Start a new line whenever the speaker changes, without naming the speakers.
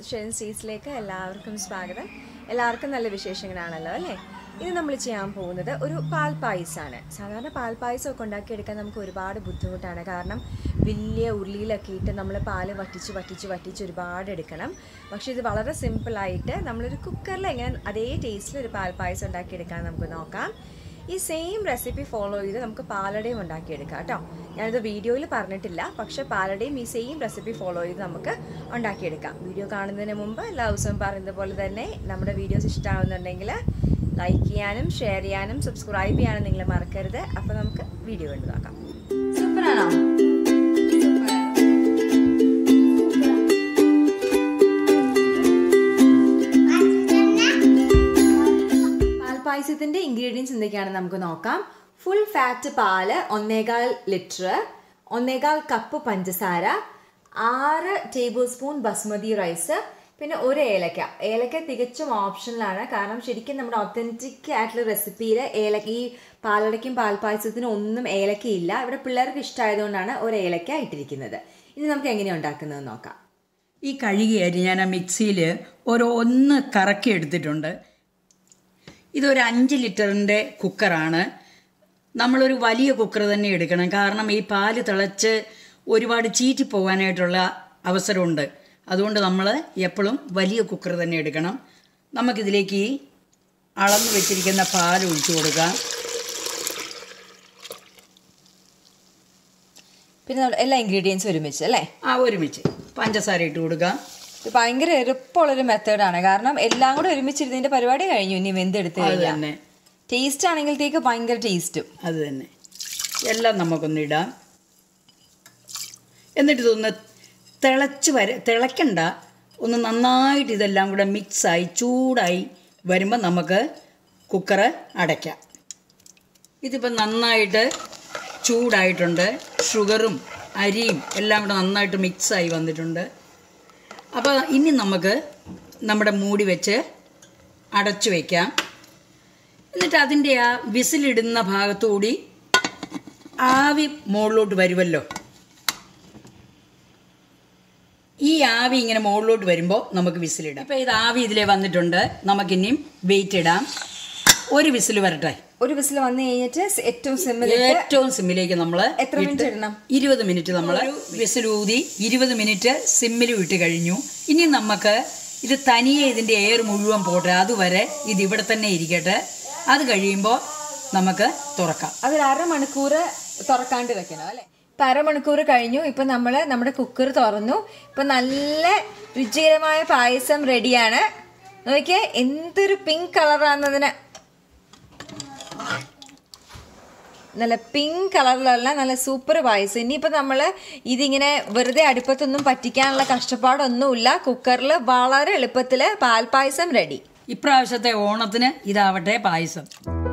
Shen സീസിലേക്ക് എല്ലാവർക്കും സ്വാഗതം എല്ലാവർക്കും നല്ല വിശേഷങ്ങളാണല്ലോ അല്ലേ ഇത് നമ്മൾ ചെയ്യാൻ പോകുന്നത് ഒരു പാൽ പായസമാണ് സാധാരണ പാൽ പായസം ഒക്കെ ഉണ്ടാക്കിയെടുക്കാൻ നമുക്ക് ഒരുപാട് ബുദ്ധിമുട്ടാണ് കാരണം വലിയ ഉരുളിയിലൊക്കെ ഇട്ട് നമ്മൾ പാല് വറ്റിച്ച് വറ്റിച്ച് വറ്റിച്ച് ഒരുപാട് എടുക്കണം പക്ഷേ ഇത് വളരെ സിമ്പിളായിട്ട് നമ്മളൊരു കുക്കറിൽ എങ്ങനെ അതേ ടേസ്റ്റിൽ ഒരു പാൽ പായസം ഉണ്ടാക്കിയെടുക്കാൻ നമുക്ക് നോക്കാം ഈ സെയിം റെസിപ്പി ഫോളോ ചെയ്ത് നമുക്ക് പാലടയും ഉണ്ടാക്കിയെടുക്കാം കേട്ടോ ഞാനിത് വീഡിയോയിൽ പറഞ്ഞിട്ടില്ല പക്ഷെ പാലടയും ഈ സെയിം റെസിപ്പി ഫോളോ ചെയ്ത് നമുക്ക് ഉണ്ടാക്കിയെടുക്കാം വീഡിയോ കാണുന്നതിന് മുമ്പ് എല്ലാ ദിവസവും പറയുന്നത് പോലെ തന്നെ നമ്മുടെ വീഡിയോസ് ഇഷ്ടമാവുന്നുണ്ടെങ്കിൽ ലൈക്ക് ചെയ്യാനും ഷെയർ ചെയ്യാനും സബ്സ്ക്രൈബ് ചെയ്യാനും നിങ്ങൾ മറക്കരുത് അപ്പോൾ നമുക്ക് വീഡിയോ കണ്ടു നോക്കാം സൂപ്പറാണോ പാൽപ്പായസത്തിന്റെ ഇൻഗ്രീഡിയൻസ് എന്തൊക്കെയാണെന്ന് നമുക്ക് നോക്കാം ഫുൾ ഫാറ്റ് പാല് ഒന്നേകാൽ ലിറ്റർ ഒന്നേകാൽ കപ്പ് പഞ്ചസാര ആറ് ടേബിൾ സ്പൂൺ ബസ്മതി റൈസ് പിന്നെ ഒരു ഏലക്ക ഏലക്ക തികച്ചും ഓപ്ഷണലാണ് കാരണം ശരിക്കും നമ്മുടെ ഒത്തൻറ്റിക് ആയിട്ടുള്ള റെസിപ്പിയിൽ ഏലക്ക ഈ പാലടയ്ക്കും പാൽപ്പായസത്തിനും ഒന്നും ഏലക്കയില്ല ഇവിടെ പിള്ളേർക്ക് ഇഷ്ടമായതുകൊണ്ടാണ് ഒരു ഏലക്ക ഇട്ടിരിക്കുന്നത് ഇനി നമുക്ക് എങ്ങനെയാണ് ഉണ്ടാക്കുന്നത് നോക്കാം
ഈ കഴുകി അരി ഞാൻ ആ മിക്സിയിൽ ഒരു ഒന്ന് കറക്കി എടുത്തിട്ടുണ്ട് ഇതൊരു അഞ്ച് ലിറ്ററിൻ്റെ കുക്കറാണ് നമ്മളൊരു വലിയ കുക്കർ തന്നെ എടുക്കണം കാരണം ഈ പാല് തിളച്ച് ഒരുപാട് ചീറ്റി പോകാനായിട്ടുള്ള അവസരമുണ്ട് അതുകൊണ്ട് നമ്മൾ എപ്പോഴും വലിയ കുക്കർ തന്നെ എടുക്കണം നമുക്കിതിലേക്ക് ഈ അളന്ന് വെച്ചിരിക്കുന്ന പാൽ ഒഴിച്ചു കൊടുക്കാം
പിന്നെ നമ്മൾ എല്ലാ ഇൻഗ്രീഡിയൻസും ഒരുമിച്ച് അല്ലേ
ആ ഒരുമിച്ച് പഞ്ചസാര ഇട്ട് കൊടുക്കാം
ഇത് ഭയങ്കര എളുപ്പമുള്ളൊരു മെത്തേഡാണ് കാരണം എല്ലാം കൂടെ ഒരുമിച്ചിരുന്നതിന്റെ പരിപാടി കഴിഞ്ഞു ഇനി വെന്തെടുത്ത്
അത്
കഴിഞ്ഞാൽ
തന്നെ
ടേസ്റ്റ് ആണെങ്കിലത്തേക്ക് ഭയങ്കര ടേസ്റ്റും
അത് തന്നെ എല്ലാം നമുക്കൊന്ന് ഇടാം എന്നിട്ട് ഇതൊന്ന് തിളച്ച് വര തിളയ്ക്കണ്ട ഒന്ന് നന്നായിട്ട് ഇതെല്ലാം കൂടെ മിക്സായി ചൂടായി വരുമ്പോൾ നമുക്ക് കുക്കറ് അടയ്ക്കാം ഇതിപ്പോൾ നന്നായിട്ട് ചൂടായിട്ടുണ്ട് ഷുഗറും അരിയും എല്ലാം കൂടെ നന്നായിട്ട് മിക്സായി വന്നിട്ടുണ്ട് അപ്പോൾ ഇനി നമുക്ക് നമ്മുടെ മൂടി വെച്ച് അടച്ചു വയ്ക്കാം എന്നിട്ട് അതിൻ്റെ ആ വിസിലിടുന്ന ഭാഗത്തുകൂടി ആവി മുകളിലോട്ട് വരുമല്ലോ ഈ ആവി ഇങ്ങനെ മുകളിലോട്ട് വരുമ്പോൾ നമുക്ക് വിസിലിടാം ഇപ്പം ഇത് ആവി ഇതിലേ വന്നിട്ടുണ്ട് നമുക്കിനിയും വെയിറ്റ് ഇടാം ഒരു വിസിൽ വരട്ടെ
ഒരു വിസിൽ വന്നു കഴിഞ്ഞിട്ട് സ് ഏറ്റവും സിമ്മിൽ
ഏറ്റവും സിമ്മിലേക്ക് നമ്മൾ
എത്ര മിനിറ്റ് ഇടണം
ഇരുപത് മിനിറ്റ് നമ്മൾ വിസിൽ ഊതി ഇരുപത് മിനിറ്റ് സിമ്മിലും ഇട്ട് കഴിഞ്ഞു ഇനി നമുക്ക് ഇത് തനിയെ ഇതിൻ്റെ എയർ മുഴുവൻ പോട്ടെ അതുവരെ ഇത് ഇവിടെ തന്നെ ഇരിക്കട്ടെ അത് കഴിയുമ്പോൾ നമുക്ക് തുറക്കാം
അതൊരു അരമണിക്കൂർ തുറക്കാണ്ട് വെക്കണം അല്ലേ ഇപ്പൊ അരമണിക്കൂർ കഴിഞ്ഞു ഇപ്പൊ നമ്മള് നമ്മുടെ കുക്കർ തുറന്നു ഇപ്പൊ നല്ല രുചികരമായ പായസം റെഡിയാണ് നോക്കിയേ എന്തൊരു പിങ്ക് കളറാണെന്നതിന് നല്ല പിങ്ക് കളറിലുള്ള നല്ല സൂപ്പർ പായസം ഇനിയിപ്പോൾ നമ്മൾ ഇതിങ്ങനെ വെറുതെ അടുപ്പത്തൊന്നും പറ്റിക്കാനുള്ള കഷ്ടപ്പാടൊന്നുമില്ല കുക്കറിൽ വളരെ എളുപ്പത്തിൽ പാൽപ്പായസം റെഡി
ഇപ്രാവശ്യത്തെ ഓണത്തിന് ഇതാവട്ടെ പായസം